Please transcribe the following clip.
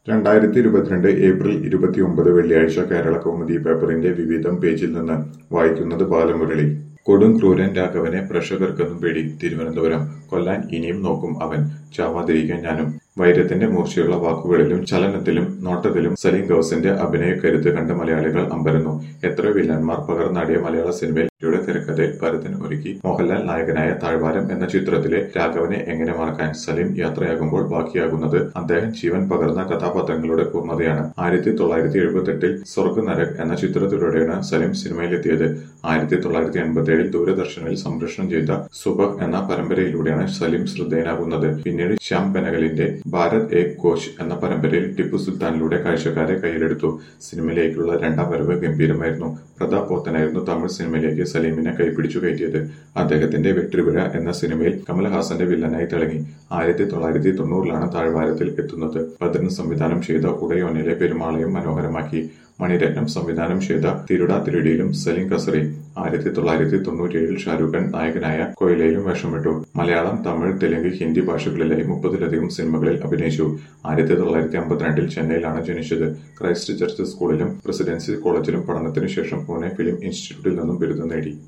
രണ്ടായിരത്തി ഇരുപത്തിരണ്ട് ഏപ്രിൽ ഇരുപത്തിയൊമ്പത് വെള്ളിയാഴ്ച കേരള കൗമുദി പേപ്പറിന്റെ വിവിധം പേജിൽ നിന്ന് വായിക്കുന്നത് ബാലമുരളി കൊടും ക്രൂരൻ രാഘവനെ പ്രേക്ഷകർക്കൊന്നും പേടി തിരുവനന്തപുരം കൊല്ലാൻ ഇനിയും നോക്കും അവൻ ചാവാതിരിക്കാൻ ഞാനും വൈരത്തിന്റെ മൂർച്ചയുള്ള വാക്കുകളിലും ചലനത്തിലും നോട്ടത്തിലും സലീം ഗൌസിന്റെ അഭിനയ കരുത്ത് കണ്ട മലയാളികൾ അമ്പരന്നു എത്രയോ വില്ലന്മാർ പകർന്നാടിയ മലയാള സിനിമയിൽ യുടെ തിരക്കഥയിൽ ഭരതൻ ഒരുക്കി മോഹൻലാൽ നായകനായ താഴ്വാരം എന്ന ചിത്രത്തിലെ രാഘവനെ എങ്ങനെ മറക്കാൻ സലീം യാത്രയാകുമ്പോൾ ബാക്കിയാകുന്നത് അദ്ദേഹം ജീവൻ പകർന്ന കഥാപാത്രങ്ങളുടെ പൂർണ്ണതയാണ് ആയിരത്തി തൊള്ളായിരത്തി എഴുപത്തി എട്ടിൽ സ്വർഗ് നരക് എന്ന ചിത്രത്തിലൂടെയാണ് സലീം സിനിമയിലെത്തിയത് ആയിരത്തി തൊള്ളായിരത്തി എൺപത്തി ഏഴിൽ ദൂരദർശനിൽ സംപ്രേഷണം ചെയ്ത സുബഹ് എന്ന പരമ്പരയിലൂടെയാണ് സലീം ശ്രദ്ധേയനാകുന്നത് പിന്നീട് ശ്യാം ബെനഗലിന്റെ ഭാരത് എ കോച്ച് എന്ന പരമ്പരയിൽ ടിപ്പു സുൽത്താനിലൂടെ കാഴ്ചക്കാരെ കയ്യിലെടുത്തു സിനിമയിലേക്കുള്ള രണ്ടാം വരവ് ഗംഭീരമായിരുന്നു പ്രതാപ് പോത്തനായിരുന്നു തമിഴ് സിനിമയിലേക്ക് സലീമിനെ കൈപിടിച്ചു കയറ്റിയത് അദ്ദേഹത്തിന്റെ വെട്രിവിഴ എന്ന സിനിമയിൽ കമൽഹാസന്റെ വില്ലനായി തിളങ്ങി ആയിരത്തി തൊള്ളായിരത്തി തൊണ്ണൂറിലാണ് താഴ്വാരത്തിൽ എത്തുന്നത് ഭദ്രൻ സംവിധാനം ചെയ്ത ഉടയോനിലെ പെരുമാളയും മനോഹരമാക്കി മണിരത്നം സംവിധാനം ചെയ്ത തിരുട തിരുടിയിലും സലീം കസറി ആയിരത്തി തൊള്ളായിരത്തി തൊണ്ണൂറ്റിയേഴിൽ ഷാരൂഖ് ഖാൻ നായകനായ കൊയിലയിലും വേഷമിട്ടു മലയാളം തമിഴ് തെലുങ്ക് ഹിന്ദി ഭാഷകളിലായി മുപ്പതിലധികം സിനിമകളിൽ അഭിനയിച്ചു ആയിരത്തി തൊള്ളായിരത്തി അമ്പത്തിരണ്ടിൽ ചെന്നൈയിലാണ് ജനിച്ചത് ക്രൈസ്റ്റ് ചർച്ച് സ്കൂളിലും പ്രസിഡൻസി കോളേജിലും പഠനത്തിനു ശേഷം പൂനെ ഫിലിം ഇൻസ്റ്റിറ്റ്യൂട്ടിൽ നിന്നും ബിരുദം നേടി